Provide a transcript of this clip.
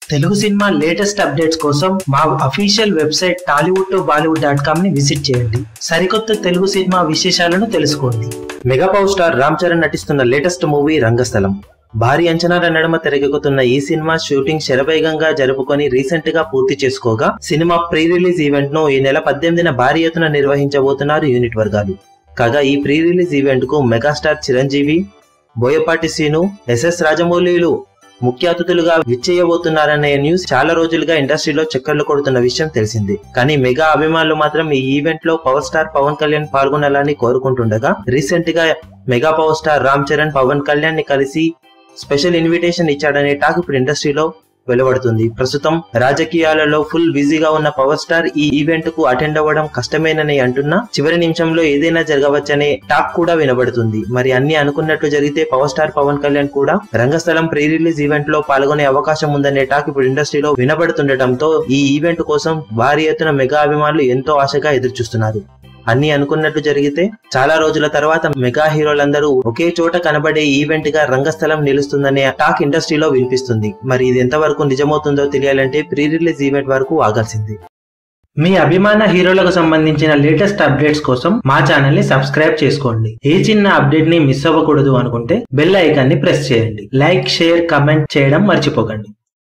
Telugu cinema latest updates కోసం మా official website Tollywood to Bollywood dot com ని విజిట్ చేయండి సరికొత్త తెలుగు సినిమా విశేషాలను తెలుసుకోండి mega power star Ram Charan నటిస్తున్న లేటెస్ట్ మూవీ రంగస్థలం భారీ అంచనాల నడుమ తెరకెక్కుతున్న ఈ సినిమా షూటింగ్ శరవేగంగా జరుపుకొని రీసెంట్ గా పూర్తి చేసుకోగా సినిమా ప్రీ రిలీజ్ ఈవెంట్ ను ఈ నెల పద్దెనిమిదిన భారీ ఎత్తున నిర్వహించబోతున్నారు యూనిట్ వర్గాలు కాగా ఈ ప్రీ రిలీజ్ ఈవెంట్ కు మెగాస్టార్ చిరంజీవి బోయపాటి సీను ఎస్ఎస్ రాజమౌళిలు ముఖ్య అతిథులుగా విచ్చేయబోతున్నారనే న్యూస్ చాలా రోజులుగా ఇండస్ట్రీలో చక్కర్లు కొడుతున్న విషయం తెలిసింది కానీ మెగా అభిమానులు మాత్రం ఈ ఈవెంట్ లో పవర్ స్టార్ పవన్ కళ్యాణ్ పాల్గొనాలని కోరుకుంటుండగా రీసెంట్ గా mega power star Ram Charan Pawan Kalyan ని కలిసి స్పెషల్ ఇన్విటేషన్ ఇచ్చాడనే టాక్ ఇప్పుడు ఇండస్ట్రీలో వెలువడుతుంది ప్రస్తుతం రాజకీయాలలో ఫుల్ బిజీగా ఉన్న పవర్ స్టార్ ఈ ఈవెంట్ కు అటెండ్ అవ్వడం కష్టమేనని అంటున్నా చివరి నిమిషంలో ఏదైనా జరగవచ్చనే టాక్ కూడా వినబడుతుంది మరి అన్ని అనుకున్నట్లు జరిగితే పవర్ స్టార్ పవన్ కళ్యాణ్ కూడా రంగస్థలం ప్రీ రిలీజ్ ఈవెంట్ లో పాల్గొనే అవకాశం ఉందనే టాక్ ఇప్పుడు ఇండస్ట్రీలో వినబడుతుండటంతో ఈ ఈవెంట్ కోసం భారీ ఎత్తున మెగా అభిమానులు ఎంతో ఆశగా ఎదురుచూస్తున్నారు అన్ని అనుకున్నట్టు జరిగితే చాలా రోజుల తర్వాత మెగా హీరోలందరూ ఒకే చోట కనబడే ఈవెంట్ గా రంగస్థలం నిలుస్తుందనే టాక్ ఇండస్ట్రీలో వినిపిస్తుంది మరి ఇది ఎంతవరకు నిజమవుతుందో తెలియాలంటే ప్రీ రిలీజ్ ఈవెంట్ వరకు ఆగాల్సింది మీ అభిమాన హీరోలకు సంబంధించిన లేటెస్ట్ అప్డేట్స్ కోసం మా ఛానల్ ని సబ్స్క్రైబ్ చేసుకోండి ఏ చిన్న అప్డేట్ ని మిస్ అవ్వకూడదు అనుకుంటే బెల్ ఐకాన్ ని ప్రెస్ చేయండి లైక్ షేర్ కమెంట్ చేయడం మర్చిపోకండి